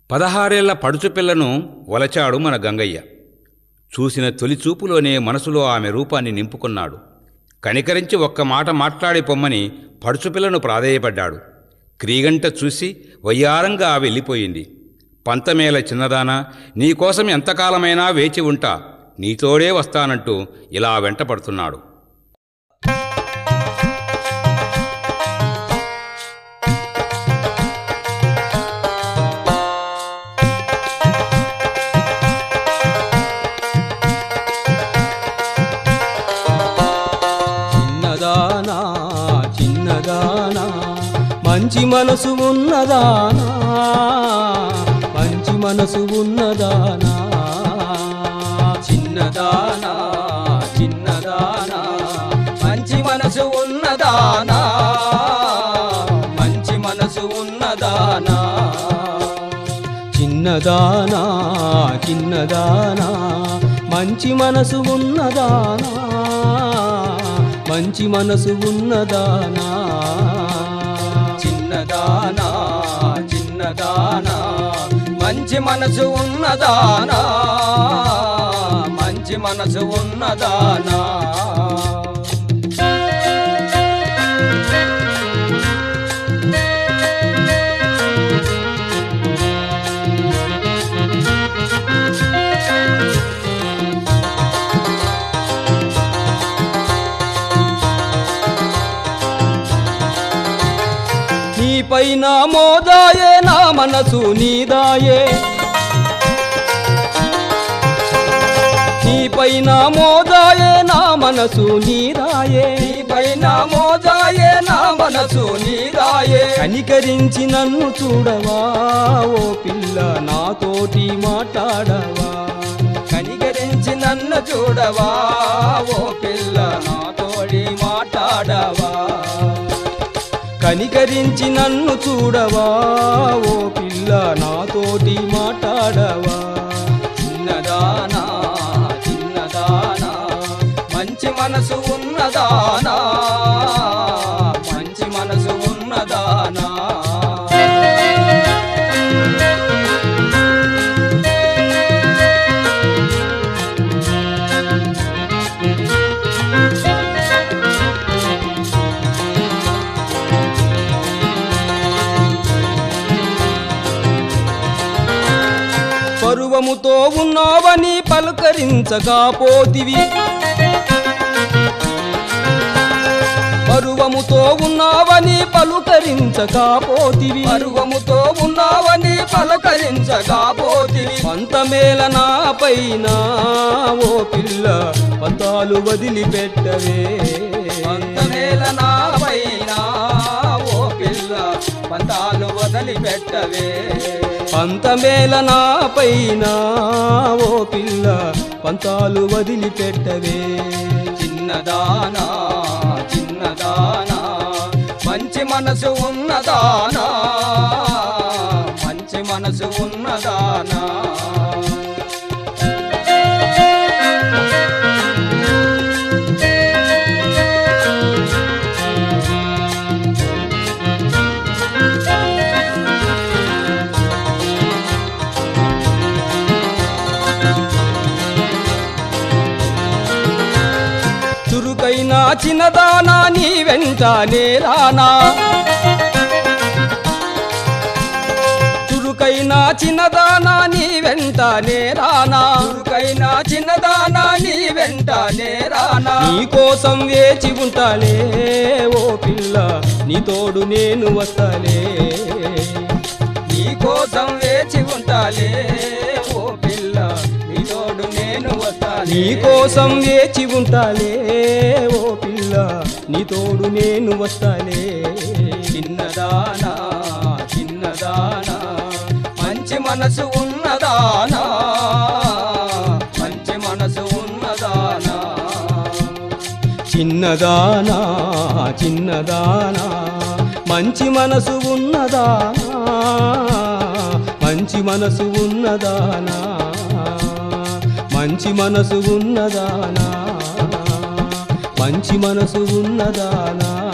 పదహారేళ్ల పడుచుపిల్లను వలచాడు మన గంగయ్య చూసిన తొలి చూపులోనే మనసులో ఆమె రూపాన్ని నింపుకున్నాడు కనికరించి ఒక్క మాట మాట్లాడి పొమ్మని పడుచుపిల్లను ప్రాధేయపడ్డాడు క్రీగంట చూసి వయ్యారంగా వెళ్ళిపోయింది పంతమేల చిన్నదానా నీకోసం ఎంతకాలమైనా వేచి ఉంటా నీతోడే వస్తానంటూ ఇలా వెంటపడుతున్నాడు చిన్నదానా చిన్నదానా మంచి మనసు ఉన్నదానా మంచి మనసు ఉన్నదానా చిన్నదానా చిన్నదానా మంచి మనసు ఉన్నదానా మంచి మనసు ఉన్నదానా చిన్నదానా చిన్నదానా మంచి మనసు ఉన్నదానా మంచి మనసు ఉన్నదానా చిన్నదానా చిన్నదానా మంచి మనసు ఉన్నదానా మంచి మనసు ఉన్నదానా నీపైన మోదాయే నా మనసు నీదాయే నీపైన మోదాయే నా మనసు నీదాయే నీపైన మోదాయే నా మనసు నీదాయే కనికరించి నన్ను చూడవా ఓ పిల్ల నాతోటి మాట్లాడవా కనికరించి నన్ను చూడవా ఓ పిల్ల నాతోటి మాట్లాడవా కనికరించి నన్ను చూడవా ఓ పిల్ల నాతోటి మాట్లాడవా చిన్నదానా చిన్నదానా మంచి మనసు ఉన్నదానా మంచి మనసు ఉన్నదానా పరువముతో ఉన్నావని పలుకరించకపోతివి పరువముతో ఉన్నావని పలుకరించకపోతివి పరువముతో ఉన్నావని పలకరించకపోతివి పంతమేల నా పైన ఓ పిల్ల పంతాలు వదిలిపెట్టవే పంతమేల నా పైన ఓ పిల్ల పంతాలు వదిలిపెట్టవే పంతమేల నా పైన ఓ పిల్ల పంతాలు వదిలిపెట్టవే చిన్నదానా చిన్నదానా మంచి మనసు ఉన్నదానా మంచి మనసు ఉన్నదానా చురుకైన చిన్నదానా నీ వెంట నేరానా చురుకైన చిన్నదానా నీ వెంట నేరానా చురుకైన చిన్నదానా నీ వెంట నేరానా నీ కోసం వేచి ఉంటాలే ఓ పిల్ల నీ తోడు నేను వస్తాలే నీ కోసం వేచి ఉంటాలే ఓ పిల్ల నీ తోడు నేను వస్తాలే నీ కోసం వేచి ఉంటాలే ఓ పిల్ల నీ తోడు నేను వస్తాలే చిన్నదానా చిన్నదానా మంచి మనసు ఉన్నదానా మంచి మనసు ఉన్నదానా చిన్నదానా చిన్నదానా మంచి మనసు ఉన్నదానా మంచి మనసు ఉన్నదానా మంచి మనసు ఉన్నదానా మంచి మనసు ఉన్నదానా